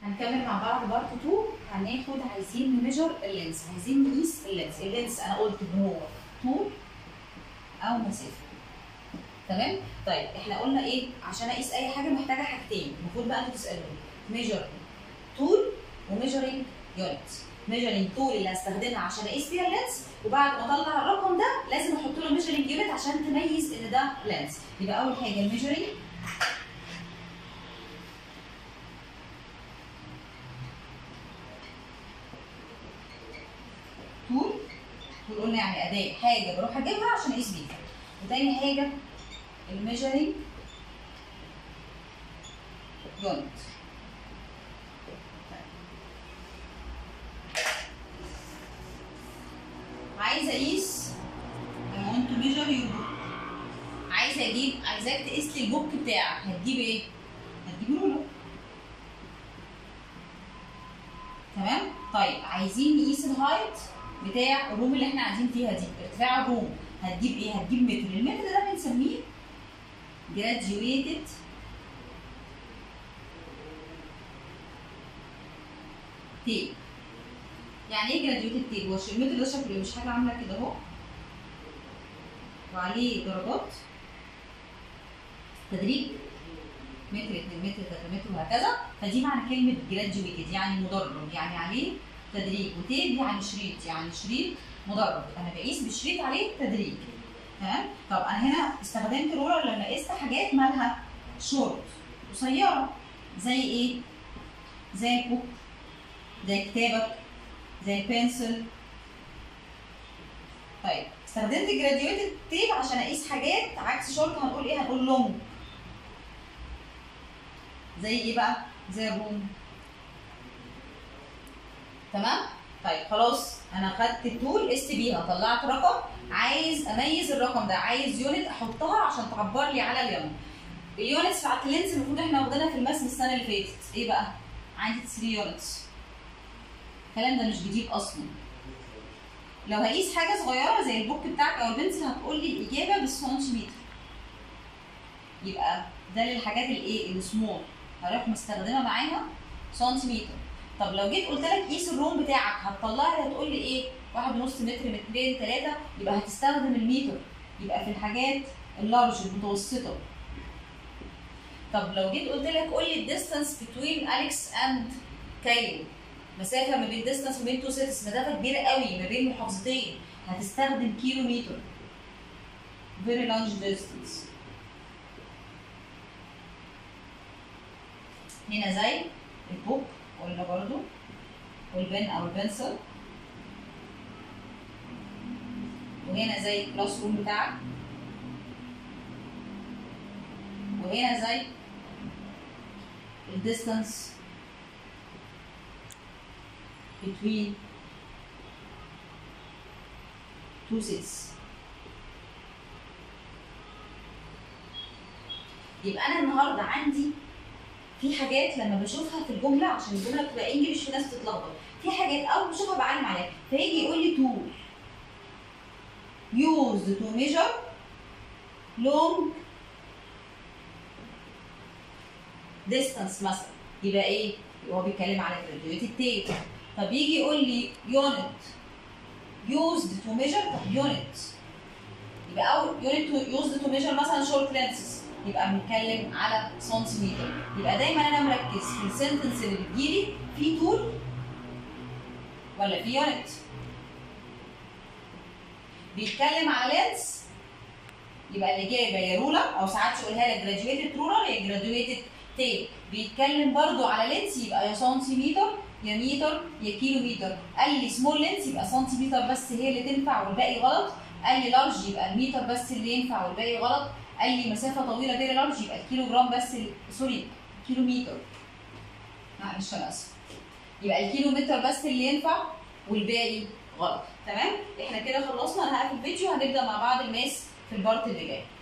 هنكمل مع بعض بارت 2 هناخد عايزين نميجر اللينس عايزين نقيس اللينس اللينس انا قلت ان هو طول او مسافه تمام طيب احنا قلنا ايه عشان اقيس اي حاجه محتاجه حاجتين المفروض بقى انتوا تسالوني ميجر طول وميجرنج يونت ميجرنج طول اللي هستخدمها عشان اقيس بيها اللينس وبعد ما اطلع الرقم ده لازم احط له ميجرنج يونت عشان تميز ان ده لينس يبقى اول حاجه الميجرنج طول طول قلنا يعني اداه حاجه بروح اجيبها عشان اقيس بيها وتاني حاجه الميجرنج يونت عايزه اقيس I want to measure your book عايزه اجيب عايزاك تقيس لي البوك بتاعك هتجيب ايه؟ هتجيب رولر تمام؟ طيب عايزين نقيس الهايت بتاع الروم اللي احنا قاعدين فيها دي ارتفاع الروم هتجيب ايه؟ هتجيب متر المتر ده بنسميه graduated تيب يعني ايه graduated تيب؟ هو المتر ده شكله مش حاجه عامله كده اهو وعليه درجات تدريج متر 2 متر 3 متر وهكذا فدي معنى كلمه جراديويتد يعني مدرج يعني عليه تدريج وتيب يعني شريط يعني شريط مدرج انا بقيس بشريط عليه تدريج تمام طب انا هنا استخدمت رولر لما قست حاجات مالها شورت قصيره زي ايه زي البوك زي كتابك زي البنسل طيب استخدمت جراديويتد تيب عشان اقيس حاجات عكس شورت هنقول ايه هنقول لونج زي ايه بقى زي الروم تمام طيب خلاص انا خدت التول قست بيها طلعت رقم عايز اميز الرقم ده عايز يونت احطها عشان تعبر لي على اليونت اليونتس بتاعت اللينس المفروض احنا واخدينها في الماس السنه اللي فاتت ايه بقى عندي 3 يونتس الكلام ده مش جديد اصلا لو هقيس حاجه صغيره زي البوك بتاعك او البنسل هتقول لي الاجابه بالسنتيمتر يبقى ده للحاجات الايه السمول هروح مستخدمه معاها سنتيمتر طب لو جيت قلت لك قيس الروم بتاعك هتطلع لي هتقول لي ايه واحد ونص متر مترين ثلاثة يبقى هتستخدم المتر يبقى في الحاجات اللارج المتوسطة طب لو جيت قلت لك قول لي الديستانس بتوين اليكس اند كايرو مسافة ما بين ديستانس ما بين تو سيتس مسافة كبيرة قوي ما بين محافظتين هتستخدم كيلو متر very large distance هنا زي البوك قلنا برضو والبن او البنسل وهنا زي الكلاس روم بتاعك وهنا زي الديستانس between two sets يبقى انا النهارده عندي في حاجات لما بشوفها في الجمله عشان الجمله بتبقى انجلش في ناس بتتلخبط في حاجات اول ما بشوفها بعلم عليها فيجي يقول لي tool used to measure long distance مثلا يبقى ايه؟ يبقى هو بيتكلم على graduated tape طب يجي يقول لي unit used to measure unit يبقى اول unit to used to measure مثلا short lenses يبقى بنتكلم على سنتيمتر يبقى دايما انا مركز في السنتنس اللي بتجيلي في طول ولا في يونت بيتكلم على لينس يبقى الاجابه يا رولر او ساعات يقولها لك جراديويتد رولر يا جراديويتد تيب بيتكلم برضو على لينس يبقى يا سنتيمتر يا متر يا كيلو متر قال لي سمول لينس يبقى سنتيمتر بس هي اللي تنفع والباقي غلط قال لي لارج يبقى المتر بس اللي ينفع والباقي غلط قال لي مسافه طويله فيري لارج يبقى الكيلو جرام بس ال... سوري كيلو متر معلش انا اسف يبقى الكيلو متر بس اللي ينفع والباقي غلط تمام احنا كده خلصنا انا هقفل الفيديو هنبدا مع بعض الماس في البارت اللي جاي